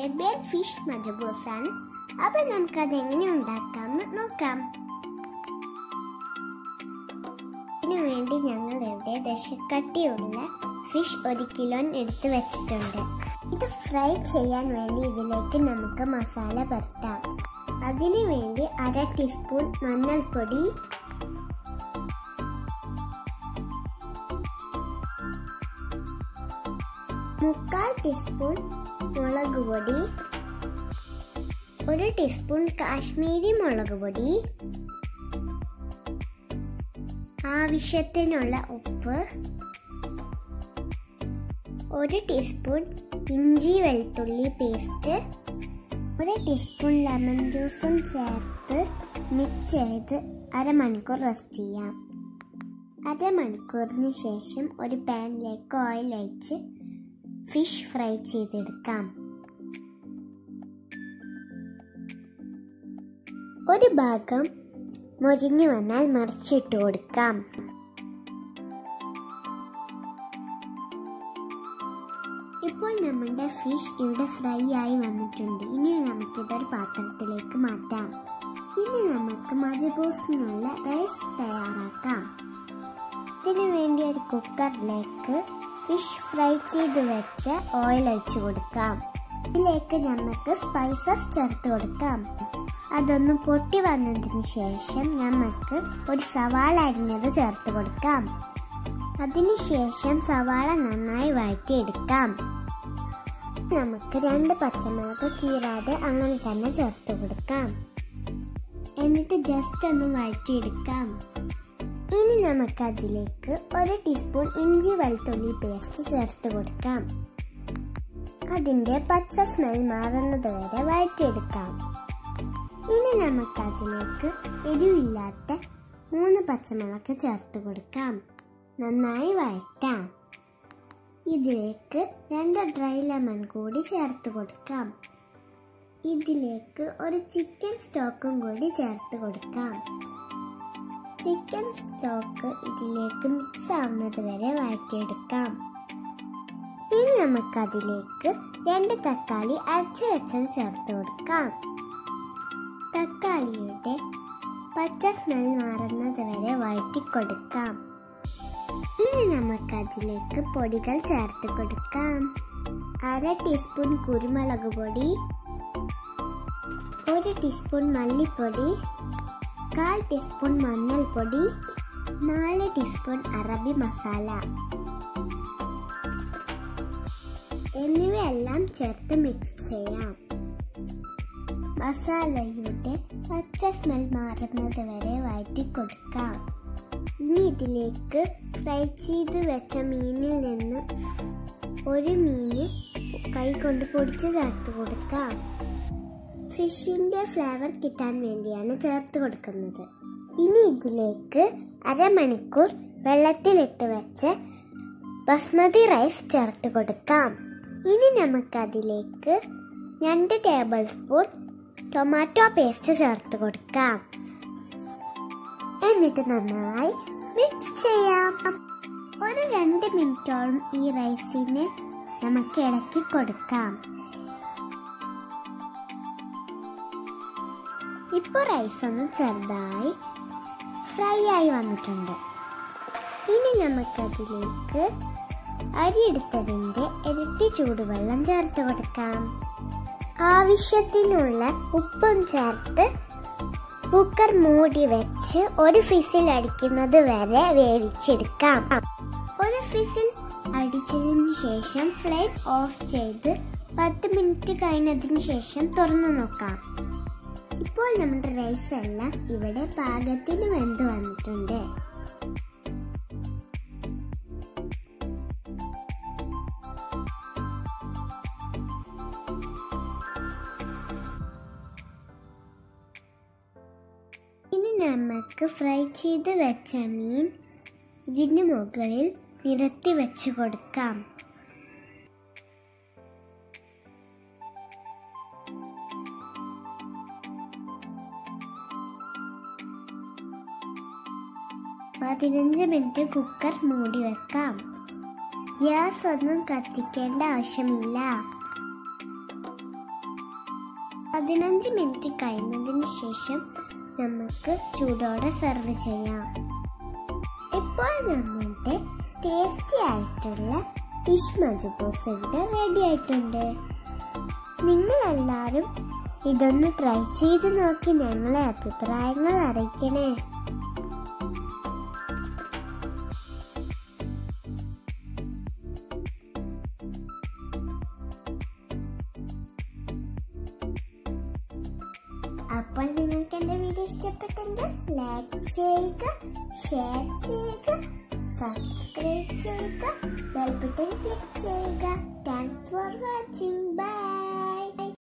Arabian fish മജബൂസ് ആണ് അപ്പൊ നമുക്കത് എങ്ങനെ ഉണ്ടാക്കാമെന്ന് നോക്കാം ഇതിനു വേണ്ടി ഞങ്ങൾ ഇവിടെ ദശക്കട്ടിയുള്ള ഫിഷ് ഒരു കിലോ എടുത്ത് വെച്ചിട്ടുണ്ട് ഇത് ഫ്രൈ ചെയ്യാൻ വേണ്ടി ഇതിലേക്ക് നമുക്ക് മസാല പരത്താം അതിനു വേണ്ടി അര ടീസ്പൂൺ മഞ്ഞൾപ്പൊടി മുക്കാൽ ടീസ്പൂൺ മുളക് പൊടി ഒരു ടീസ്പൂൺ കാശ്മീരി മുളക് പൊടി ആവശ്യത്തിനുള്ള ഉപ്പ് ഒരു ടീസ്പൂൺ ഇഞ്ചി വെളുത്തുള്ളി പേസ്റ്റ് ഒരു ടീസ്പൂൺ ലെമൺ ജ്യൂസും ചേർത്ത് മിക്സ് ചെയ്ത് അരമണിക്കൂർ റെസ്റ്റ് ചെയ്യാം അരമണിക്കൂറിന് ശേഷം ഒരു പാനിലേക്ക് ഓയിൽ ഒഴിച്ച് ഫിഷ് ഫ്രൈ ചെയ്തെടുക്കാം ഒരു ഭാഗം മൊരിഞ്ഞു വന്നാൽ മറിച്ചിട്ട് കൊടുക്കാം ഇപ്പോൾ നമ്മുടെ ഫിഷ് ഇവിടെ ഫ്രൈ ആയി വന്നിട്ടുണ്ട് ഇനി നമുക്കിതൊരു പാത്രത്തിലേക്ക് മാറ്റാം ഇനി നമുക്ക് മജബൂസിനുള്ള റൈസ് തയ്യാറാക്കാം ഇതിനു വേണ്ടി ഒരു കുക്കറിലേക്ക് ഫിഷ് ഫ്രൈ ചെയ്ത് വെച്ച ഓയിൽ ഒഴിച്ചു കൊടുക്കാം ഇതിലേക്ക് നമുക്ക് സ്പൈസസ് ചേർത്ത് കൊടുക്കാം അതൊന്ന് പൊട്ടി വന്നതിന് ശേഷം നമുക്ക് ഒരു സവാള അരിഞ്ഞത് ചേർത്ത് കൊടുക്കാം അതിനുശേഷം സവാള നന്നായി വഴറ്റിയെടുക്കാം നമുക്ക് രണ്ട് പച്ചമുളക് കീറാതെ അങ്ങനെ തന്നെ ചേർത്ത് കൊടുക്കാം എന്നിട്ട് ജസ്റ്റ് ഒന്ന് വഴറ്റിയെടുക്കാം ഇനി നമുക്ക് അതിലേക്ക് ഒരു ടീസ്പൂൺ ഇഞ്ചി വെളുത്തുള്ളി പേസ്റ്റ് ചേർത്ത് കൊടുക്കാം അതിന്റെ പച്ച സ്മെൽ മാറുന്നത് വരെ വഴറ്റിയെടുക്കാം ഇനി നമുക്ക് അതിലേക്ക് എരിവില്ലാത്ത മൂന്ന് പച്ചമുളക് ചേർത്ത് കൊടുക്കാം നന്നായി വഴറ്റാം ഇതിലേക്ക് രണ്ട് ഡ്രൈ ലെമൺ കൂടി ചേർത്ത് കൊടുക്കാം ഇതിലേക്ക് ഒരു ചിക്കൻ സ്റ്റോക്കും കൂടി ചേർത്ത് കൊടുക്കാം ചിക്കൻ സ്റ്റോക്ക് ഇതിലേക്ക് മിക്സ് ആവുന്നത് വരെ വഴറ്റിയെടുക്കാം ഇനി നമുക്കതിലേക്ക് രണ്ട് തക്കാളി അരച്ചു വെച്ചത് ചേർത്ത് കൊടുക്കാം തക്കാളിയുടെ പച്ച സ്മെൽ മാറുന്നത് വരെ വഴറ്റിക്കൊടുക്കാം ഇനി നമുക്കതിലേക്ക് പൊടികൾ ചേർത്ത് കൊടുക്കാം അര ടീസ്പൂൺ കുരുമുളക് പൊടി ഒരു ടീസ്പൂൺ മല്ലിപ്പൊടി കാൽ ടീസ്പൂൺ മഞ്ഞൾപ്പൊടി നാല് ടീസ്പൂൺ അറബി മസാല എന്നിവയെല്ലാം ചേർത്ത് മിക്സ് ചെയ്യാം മസാലയുടെ പച്ച സ്മെൽ മാറുന്നത് വരെ വഴറ്റി കൊടുക്കാം ഇനി ഇതിലേക്ക് ഫ്രൈ ചെയ്ത് വെച്ച മീനിൽ നിന്ന് ഒരു മീന് കൈ കൊണ്ട് പൊടിച്ച് ചേർത്ത് കൊടുക്കാം ഫിഷിന്റെ ഫ്ലേവർ കിട്ടാൻ വേണ്ടിയാണ് ചേർത്ത് കൊടുക്കുന്നത് ഇനി ഇതിലേക്ക് അരമണിക്കൂർ വെള്ളത്തിലിട്ട് വെച്ച് ബസ്മതി റൈസ് ചേർത്ത് കൊടുക്കാം ഇനി നമുക്കതിലേക്ക് രണ്ട് ടേബിൾ സ്പൂൺ ടൊമാറ്റോ പേസ്റ്റ് ചേർത്ത് കൊടുക്കാം എന്നിട്ട് നന്നായി മിക്സ് ചെയ്യാം ഒരു രണ്ട് മിനിറ്റോളം ഈ റൈസിനെ നമുക്ക് ഇളക്കി കൊടുക്കാം ഇപ്പോൾ റൈസ് ഒന്ന് ചെറുതായി ഫ്രൈ ആയി വന്നിട്ടുണ്ട് ഇനി നമുക്കതിലേക്ക് അരിയെടുത്തതിൻ്റെ ഇരട്ടി ചൂടുവെള്ളം ചേർത്ത് കൊടുക്കാം ആവശ്യത്തിനുള്ള ഉപ്പും ചേർത്ത് കുക്കർ മൂടി വെച്ച് ഒരു ഫിസിൽ അടിക്കുന്നത് വരെ വേവിച്ചെടുക്കാം ഒരു ഫിസിൽ അടിച്ചതിന് ശേഷം ഫ്ലെയിം ഓഫ് ചെയ്ത് പത്ത് മിനിറ്റ് കഴിഞ്ഞതിന് ശേഷം തുറന്നു നോക്കാം ഇപ്പോൾ നമ്മുടെ റൈസ് എല്ലാം ഇവിടെ പാകത്തിന് വെന്ത് വന്നിട്ടുണ്ട് ഇനി നമുക്ക് ഫ്രൈ ചെയ്ത് വെച്ച മീൻ ഇതിന് മുകളിൽ നിരത്തി വെച്ച് കൊടുക്കാം പതിനഞ്ച് മിനിറ്റ് കുക്കർ മൂടി വെക്കാം ഗ്യാസ് ഒന്നും കത്തിക്കേണ്ട ആവശ്യമില്ല പതിനഞ്ച് മിനിറ്റ് കഴിഞ്ഞതിന് ശേഷം നമുക്ക് ചൂടോടെ സെർവ് ചെയ്യാം ഇപ്പോൾ നമ്മുടെ ടേസ്റ്റി ആയിട്ടുള്ള ഫിഷ് മജുബോസ് ഇവിടെ റെഡി ആയിട്ടുണ്ട് നിങ്ങളെല്ലാവരും ഇതൊന്ന് ട്രൈ ചെയ്ത് നോക്കി ഞങ്ങളെ അഭിപ്രായങ്ങൾ അറിയിക്കണേ അപ്പോൾ നിങ്ങൾക്ക് എൻ്റെ വീഡിയോ ഇഷ്ടപ്പെട്ടെങ്കിൽ ലൈക്ക് ചെയ്യുക ഷെയർ ചെയ്യുക സബ്സ്ക്രൈബ് ചെയ്യുക ബെൽ ബട്ടൺ ക്ലിക്ക് ചെയ്യുക താങ്ക്സ് ഫോർ വാച്ചിങ് ബൈ